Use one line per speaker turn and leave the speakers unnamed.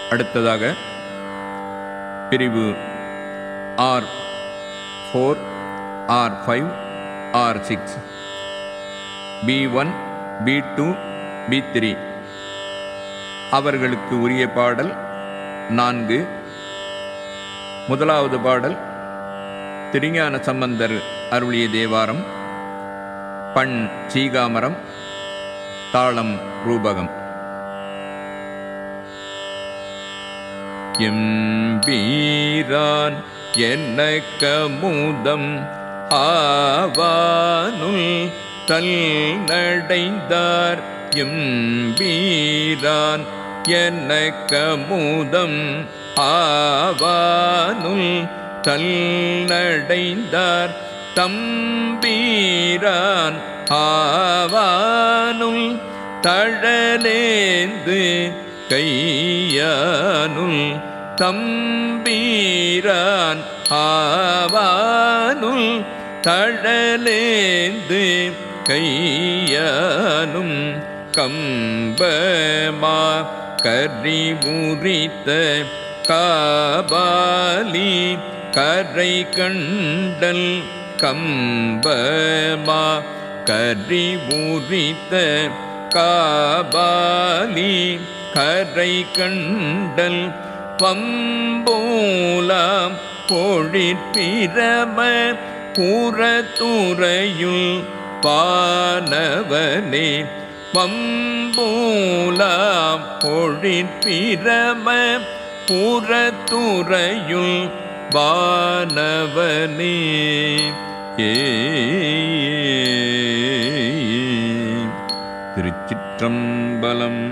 அடுத்ததாக பிரிவு R four R five R six B one B two B three அவர்களுக்கு உரிய பாடல் நான்கு முதலாவது பாடல் திருஞான சம்பந்தர் அருளிய தேவாரம் பண் சீகாமரம் தாளம் ரூபகம் எம்பீரான் என்ன கமுதம் ஆவானுள் தல் நடைந்தார் எம்பீரான் என்ன கமுதம் ஆவானுள் தல் நடைந்தார் தம்பீரான் ஆவானுள் தழலேந்து கையானுள் தம்பீரான் ஆவானுள் தழலேந்து கையானும் கம்பமா கரி முறித்த காபாலி கரை கண்டல் கம்பமா கரி முறித்த காபாலி கரை கண்டல் பம்போலாம் பொழிற்பிரம புறத்துறையுள் பானவனே பம்போலாம் பொழிற்பிரம புறத்துறையுள் வானவனே ஏ திருச்சிற்றம்பலம்